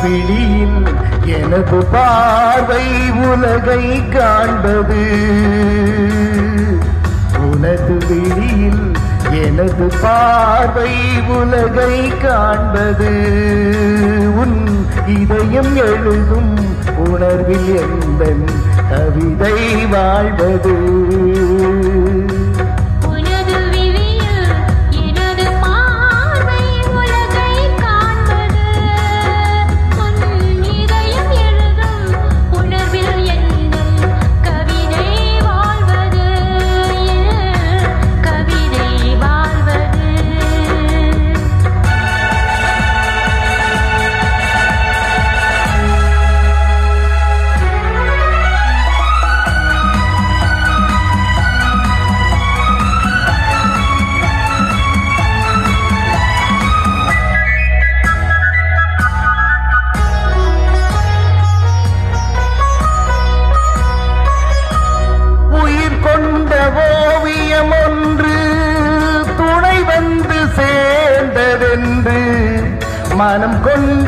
விழியில் எனது பார்வை உலகை காண்பது உனது விழியில் எனது பார்வை உலகை காண்பது உன் இதயம் எழுதும் உணர்வில் எந்தன் கவிதை வாழ்வது உனது விழியில் எனது பார்வை உலகை காண்பது உன் இதயம் எழுதும் உணர்வில் எந்தன் கவிதை வாழ்வது கவிதை வாழ்வது உயிர் கொண்ட ஓவியம் ஒன்று துணை வந்து சேர்ந்ததென்று மனம் கொண்ட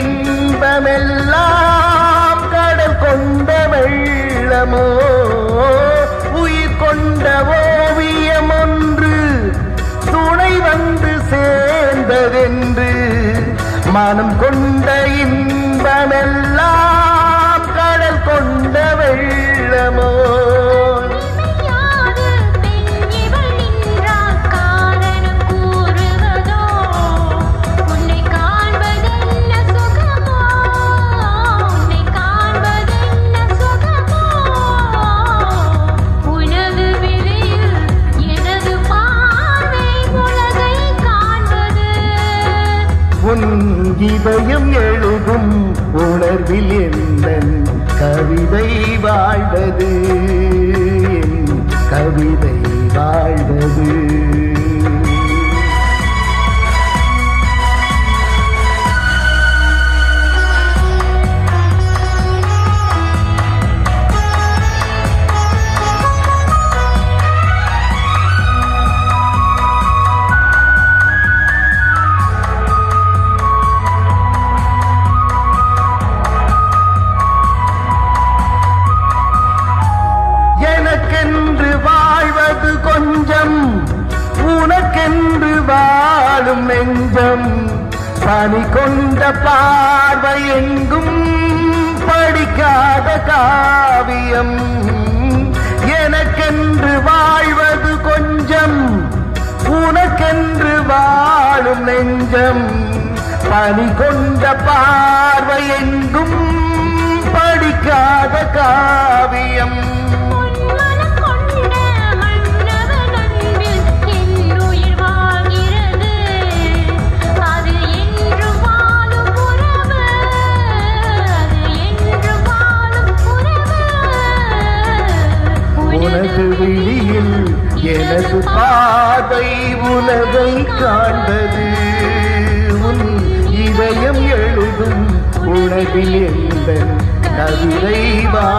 இன்பமெல்லாம் கடல் கொண்ட வெள்ளமோ உயிர் கொண்ட ஓவியம் ஒன்று துணை வந்து சேர்ந்ததென்று மனம் கொண்ட இன்பமெல்லாம் கடல் கொண்ட வெள்ளமோ யாது பெண் இவள் நின்றால் காரணம் கூறுவதோ உன்னை காண்பதென்ன சுகமோ உன்னை காண்பதென்ன சுகமோ உனது விழியில் எனது பார்வை உலகை காண்பது உன் இதயம் எழுதும் உணர்வில் எந்தன் கவிதை வாழ்வது என் கவிதை வாழ்வது எனக்கென்று வாழ்வது கொஞ்சம் உனக்கென்று வாழும் நெஞ்சம் பனி கொண்ட பார்வை எங்கும் படிக்காத காவியம் எனக்கென்று வாழ்வது கொஞ்சம் உனக்கென்று வாழும் நெஞ்சம் பனி கொண்ட பார்வை எங்கும் படிக்காத காவியம் பொன்மனம் கொண்ட மன்னவன் அன்பில் என் உயிர் வாழ்கிறது அது என்றும் வாழும் உறவு அது என்றும் வாழும் உறவு உனது விழியில் எனது பார்வை உலகை காண்பது உன் இதயம் எழுதும் உணவில் எந்த கவிதை வா